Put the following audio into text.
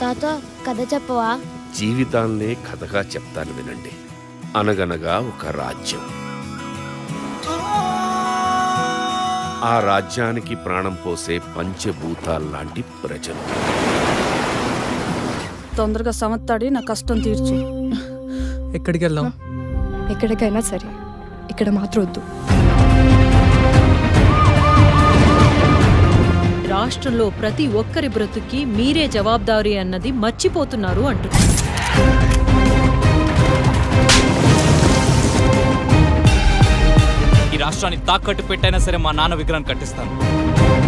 తాత కథ చెప్పవా జీవితాన్నే కథగా చెప్తాను వినండి అనగనగా ఒక రాజ్యం ఆ రాజ్యానికి ప్రాణం పోసే పంచభూతాల్లాంటి ప్రజలు తొందరగా సమత్తాడి నా కష్టం తీర్చు ఎక్కడికి వెళ్దాం ఎక్కడికైనా సరే ఇక్కడ మాత్రం వద్దు రాష్ట్రంలో ప్రతి ఒక్కరి బ్రతుక్కి మీరే జవాబారి అన్నది మర్చిపోతున్నారు అంటున్నారు ఈ రాష్ట్రాన్ని తాకట్టు పెట్టైనా సరే మా నాన్న విగ్రహాన్ని కట్టిస్తాను